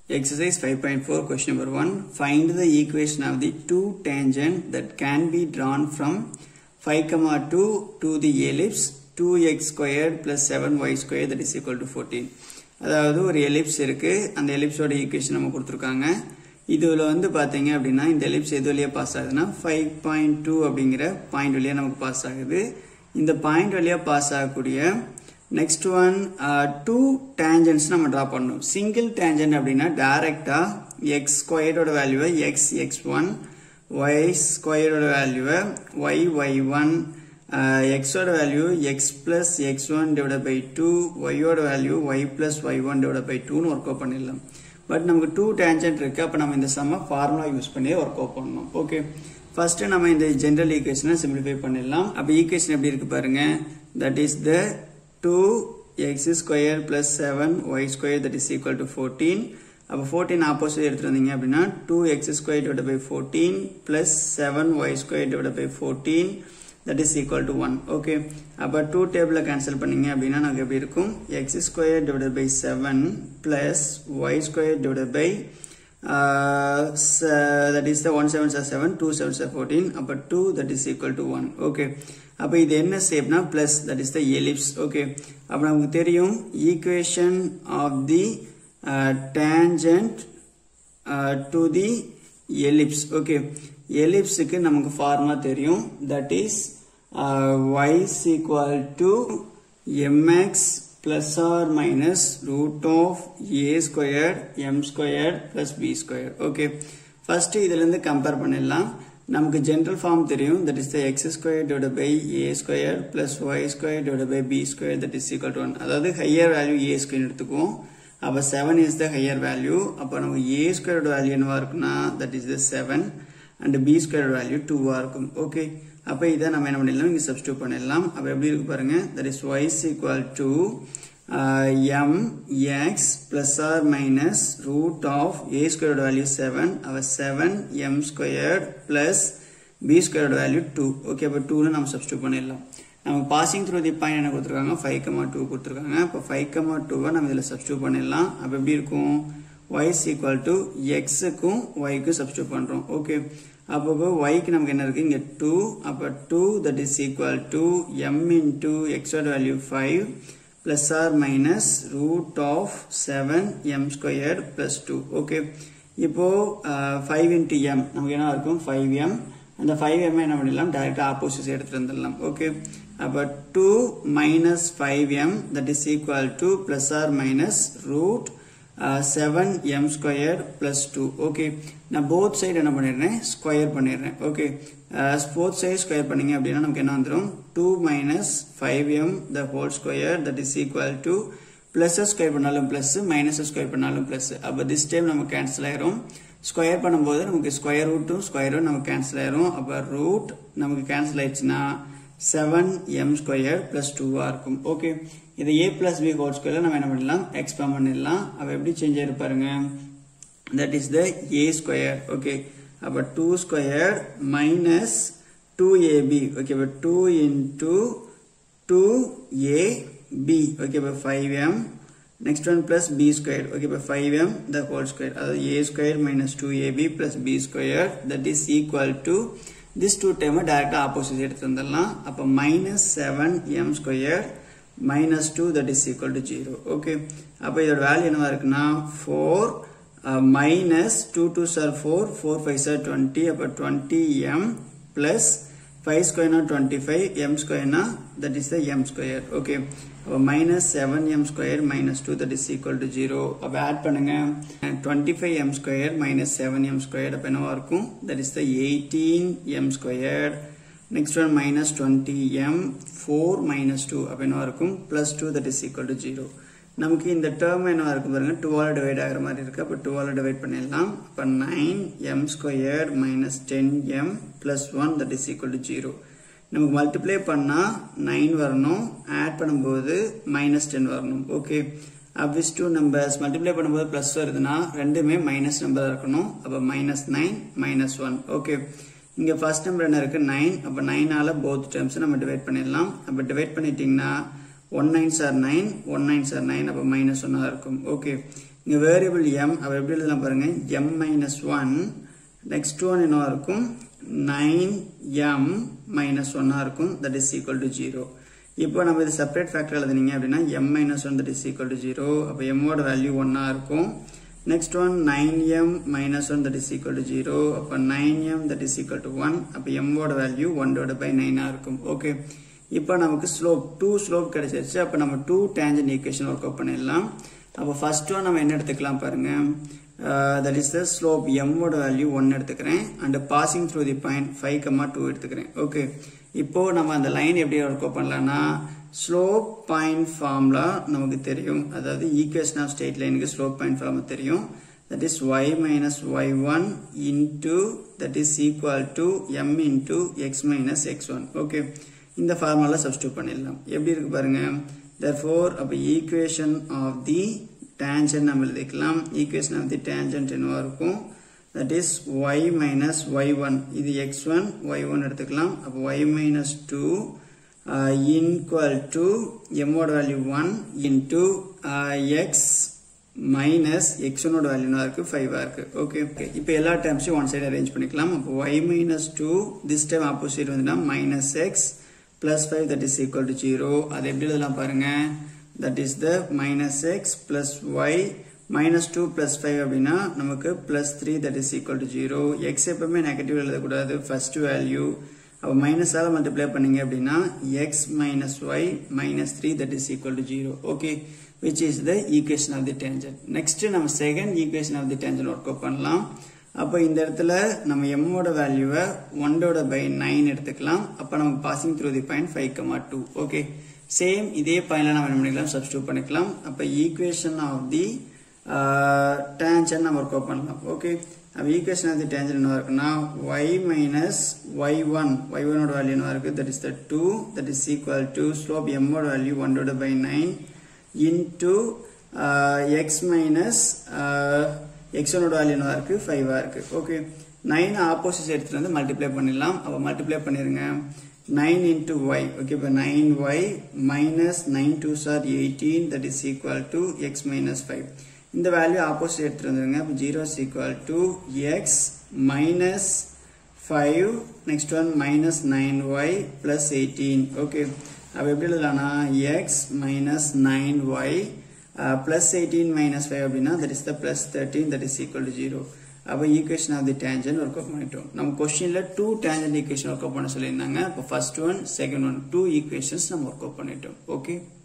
Exercise 5.4 question number 1. Find the equation of the two tangent that can be drawn from 5 comma 2 to the ellipse 2x squared plus 7y squared that is equal to 14. அதாவது ஒரு ellipse இருக்கு அந்த எலிப்ஸோட equation நம்ம கொடுத்துருக்காங்க இதுல வந்து பாத்தீங்க அப்படின்னா இந்த எலிப்ஸ் எது வழியா பாஸ் ஆகுதுன்னா ஃபைவ் பாயிண்ட் டூ அப்படிங்கிற பாயிண்ட் வழியா நமக்கு பாஸ் ஆகுது இந்த பாயிண்ட் வழியா பாஸ் ஆகக்கூடிய நெக்ஸ்ட் ஒன் டூ டேஞ்சன்ஸ் நம்ம ட்ரா பண்ணணும் சிங்கிள் டேஞ்சன்ட் அப்படின்னா டைரக்டா எக்ஸ் ஸ்கொயரோட வேல்யூவை எக்ஸ் எக்ஸ் ஒன் ஒய் ஸ்கொயரோட வேல்யூவை ஒய் ஒய் ஒன் எக்ஸோட value x plus x one divide by two ஒய்யோட value y plus y one divide by டூன்னு ஒர்க் அவுட் பண்ணிடலாம் பட் நமக்கு டூ டேஞ்சன்ட் இருக்கு அப்போ நம்ம இந்த சம்ம ஃபார்முலா யூஸ் பண்ணி ஒர்க் அவுட் பண்ணணும் ஓகே ஃபர்ஸ்ட் நம்ம இந்த ஜென்ரல் ஈக்குவேஷனை சிம்பிளிஃபை பண்ணிடலாம் அப்போ ஈக்குவேஷன் எப்படி இருக்கு பாருங்க that is the two x square plus seven y square that is equal to fourteen அப்போ ஃபோர்டீன் ஆப்போசிட் எடுத்துட்டு வந்தீங்க அப்படின்னா two x square divide by fourteen plus seven y square divide by fourteen that is equal to one okay அப்போ two டேபிளை cancel பண்ணீங்க அப்படின்னா நமக்கு எப்படி இருக்கும் x square divide by seven plus y square divide by that is the one seven சார் seven two seven சார் fourteen அப்போ two that is equal to one okay அப்போ இது என்ன ஷேப்னா plus that is the ellipse okay அப்போ நமக்கு தெரியும் equation of the tangent to the ellipse okay எலிப்ஸுக்கு நமக்கு ஃபார்முலா தெரியும் that is y is equal to mx plus or minus root of a squared m squared plus b squared okay first இதுல இருந்து compare பண்ணிடலாம் நமக்கு general form தெரியும் that is the x square divide by a square plus y square divide by b square that is equal to one அதாவது higher value a square எடுத்துக்குவோம் அப்போ seven is the higher value அப்போ நமக்கு a ஸ்கொயரோட value என்னவா இருக்குன்னா that is the seven and b square value டூவா இருக்கும் ஓகே அப்போ இதை நம்ம என்ன பண்ணிடலாம் இங்கே சப்ஸ்டியூட் பண்ணிடலாம் அப்போ எப்படி இருக்கு பாருங்க that is y is equal to m x plus or minus root of a ஸ்கொயரோட value seven or seven m square plus b ஸ்கொயரோட வேல்யூ டூ ஓகே அப்போ டூன்னு நம்ம சப்ஸ்டியூட் பண்ணிடலாம் நமக்கு பாசிங் த்ரூ தி பாயிண்ட் என்ன கொடுத்துருக்காங்க ஃபைவ் கமா டூ கொடுத்துருக்காங்க இப்போ ஃபைவ் கமா டூவை நம்ம இதில் சப்ஸ்டியூட் பண்ணிடலாம் அப்போ எப்படி இருக்கும் y is equal to xக்கும் yக்கும் சப்ஸ்டியூட் பண்றோம் ஓகே அப்போ yக்கு நமக்கு என்ன இருக்கு இங்க 2 அப்ப 2 that is equal to m into x value 5 plus or minus root of 7 m squared plus 2 okay இப்போ 5 into m நமக்கு என்ன இருக்கும் 5m அந்த 5m என்ன பண்ணிடலாம் டைரக்டா ஆப்போசிட் எடுத்துட்டு வந்துடலாம் ஓகே அப்ப 2 minus 5m that is equal to plus or minus root seven m square plus two okay நான் போத் சைடு என்ன பண்ணிடுறேன் ஸ்கொயர் பண்ணிடுறேன் ஓகே போத் சைடு ஸ்கொயர் பண்ணீங்க அப்படின்னா நமக்கு என்ன வந்துடும் two minus five m the whole square that is equal to plus square பண்ணாலும் பிளஸ் மைனஸ் ஸ்கொயர் பண்ணாலும் பிளஸ் அப்போ திஸ் டைம் நமக்கு கேன்சல் ஆயிரும் ஸ்கொயர் பண்ணும்போது நமக்கு ஸ்கொயர் ரூட்டும் ஸ்கொயரும் நமக்கு கேன்சல் ஆயிரும் அப்போ ரூட் நமக்கு கேன்சல் ஆயிடுச்சுன்னா செவன் எம் ஸ்கொயர் பிளஸ் டூவா இருக்கும் ஓகே இதை ஏ பிளஸ் பி ஹோல் ஸ்கொயர்ல நம்ம என்ன பண்ணலாம் எக்ஸ்பேண்ட் பண்ணிடலாம் அப்ப எப்படி சேஞ்ச் ஆயிருப்பாருங்க that is the a square okay அப்ப two square minus two a b okay அப்ப two into two a b okay அப்ப five m next one plus b square okay இப்போ five m the whole square அதாவது a square minus two a b plus b square that is equal to this two time டைரக்டா opposite எடுத்து வந்துடலாம் அப்போ minus seven m square minus two that is equal to zero okay அப்போ இதோட value என்னவா இருக்குன்னா four minus two two சார் four four five சார் டுவெண்ட்டி அப்போ டுவெண்ட்டி எம் பிளஸ் ஃபைவ் ஸ்கொயர்னா டுவெண்ட்டி ஃபைவ் எம் ஸ்கொயர்னா that is the m square okay அப்போ minus seven m square minus two that is equal to zero அப்போ add பண்ணுங்க twenty five m square minus seven m square அப்போ என்னவா இருக்கும் that is the eighteen m square next one minus 20m 4 minus 2 அப்ப என்னவா இருக்கும் plus 2 that is equal to 0 நமக்கு இந்த டேர்ம் என்னவா இருக்கும் பாருங்க 2 ஆல் டிவைட் ஆகிற மாதிரி இருக்கு அப்ப 2 ஆல் டிவைட் பண்ணிடலாம் அப்ப 9m square minus 10m plus 1 that is equal to 0 நமக்கு மல்டிப்ளை பண்ணா 9 வரணும் ஆட் பண்ணும்போது மைனஸ் 10 வரணும் okay obvious two numbers multiply பண்ணும்போது பிளஸ் வருதுன்னா ரெண்டுமே மைனஸ் நம்பர் இருக்கணும் அப்ப minus nine minus one okay இங்க ஃபர்ஸ்ட் நம்பர் என்ன இருக்கு நைன் அப்ப நைனால போத் டேர்ம்ஸ் நம்ம டிவைட் பண்ணிடலாம் அப்ப டிவைட் பண்ணிட்டீங்கன்னா ஒன் நைன் சார் நைன் ஒன் நைன் சார் நைன் அப்ப மைனஸ் ஒன்னா இருக்கும் ஓகே இங்கே வேரியபிள் எம் அப்போ எப்படி எழுதலாம் பாருங்க m minus one next one என்ன இருக்கும் நைன் எம் மைனஸ் ஒன்னாக இருக்கும் that is equal to zero இப்போ நம்ம இது செப்பரேட் ஃபேக்டர் எழுதுனீங்க அப்படின்னா m minus one that is equal to zero அப்போ எம்மோட வேல்யூ ஒன்னாக இருக்கும் next one nine m minus one that is equal to zero அப்போ nine m that is equal to one அப்போ எம்மோட வேல்யூ ஒன்னோட பை நைனாக இருக்கும் ஓகே இப்போ நமக்கு ஸ்லோப் டூ ஸ்லோப் கிடைச்சிருச்சு அப்போ நம்ம two tangent equation work out பண்ணிடலாம் அப்போ ஃபர்ஸ்ட் ஒன் நம்ம என்ன எடுத்துக்கலாம் பாருங்க தட் இஸ் த ஸ்லோப் எம்மோட வேல்யூ ஒன் எடுத்துக்கிறேன் and passing through the point five comma two எடுத்துக்கிறேன் ஓகே இப்போ நம்ம அந்த லைன் எப்படி ஒர்க் அவுட் பண்ணலாம்னா ஸ்லோப் பாயிண்ட் ஃபார்முலா நமக்கு தெரியும் அதாவது ஈக்குவேஷன் ஆஃப் ஸ்டேட் லைனுக்கு ஸ்லோப் பாயிண்ட் ஃபார்முலா தெரியும் that is y minus y1 into that is equal to m into x minus x1 okay இந்த ஃபார்முலா சப்ஸ்டியூட் பண்ணிடலாம் எப்படி இருக்கு பாருங்க therefore அப்ப ஈக்குவேஷன் ஆஃப் தி tangent நம்ம எழுதிக்கலாம் ஈக்குவேஷன் ஆஃப் தி tangent என்னவா இருக்கும் that is y minus y1 இது x1 y1 எடுத்துக்கலாம் அப்ப y minus 2 uh, equal to m ஓட value 1 into uh, x minus எக்ஸனோட வேல்யூனா இருக்கு ஃபைவா இருக்கு ஓகே இப்போ எல்லா டேர்ம்ஸையும் ஒன் சைடு அரேஞ்ச் பண்ணிக்கலாம் அப்போ y minus two this time opposite வந்துன்னா minus x plus five that is equal to zero அது எப்படி எழுதலாம் பாருங்க that is the minus x plus y minus two plus five அப்படின்னா நமக்கு plus three that is equal to zero x எப்பவுமே negative எழுதக்கூடாது first value அப்போ மைனஸால் மல்டிப்ளை பண்ணீங்க அப்படின்னா x minus y minus three that is equal to zero okay which is the equation of the tangent. Next நம்ம second equation of the tangent work out பண்ணலாம் அப்போ இந்த இடத்துல நம்ம m ஓட வேல்யூவை ஒன்னோட பை நைன் எடுத்துக்கலாம் அப்போ நமக்கு passing through the point five comma two okay same இதே பாயிண்ட்ல நம்ம என்ன பண்ணிக்கலாம் சப்ஸ்டியூட் பண்ணிக்கலாம் அப்போ ஈக்குவேஷன் ஆஃப் தி டேஞ்சன் நம்ம ஒர்க் அவுட் பண்ணலாம் ஓகே அப்போ ஈக்குவேஷன் ஆஃப் தி டேஞ்சன் என்ன இருக்குன்னா y minus y one y ஒனோட வேல்யூ என்ன இருக்கு that is the two that is equal to slope m ஓட வேல்யூ ஒன்னோட by nine into uh, x minus uh, x ஒனோட வேல்யூ என்ன இருக்கு 5 இருக்கு ஓகே 9 ஆப்போசிட் எடுத்துட்டு வந்து மல்டிப்ளை பண்ணிடலாம் அப்ப மல்டிப்ளை பண்ணிருங்க 9 into y ஓகே இப்போ 9y minus 9 2s are 18 that is equal to x minus 5 இந்த வேல்யூ ஆப்போசிட் எடுத்துட்டு வந்துருங்க அப்போ 0 is equal to x minus 5 next one minus 9y plus 18 okay அப்போ எப்படி எழுதலாம்னா x minus 9y uh, plus 18 minus 5 அப்படின்னா that is the plus 13 that is equal to 0 அப்போ equation of the tangent work out பண்ணிட்டோம் நம்ம கொஸ்டின்ல two tangent equation work out பண்ண சொல்லியிருந்தாங்க அப்போ first one second one two equations நம்ம work out பண்ணிட்டோம் ஓகே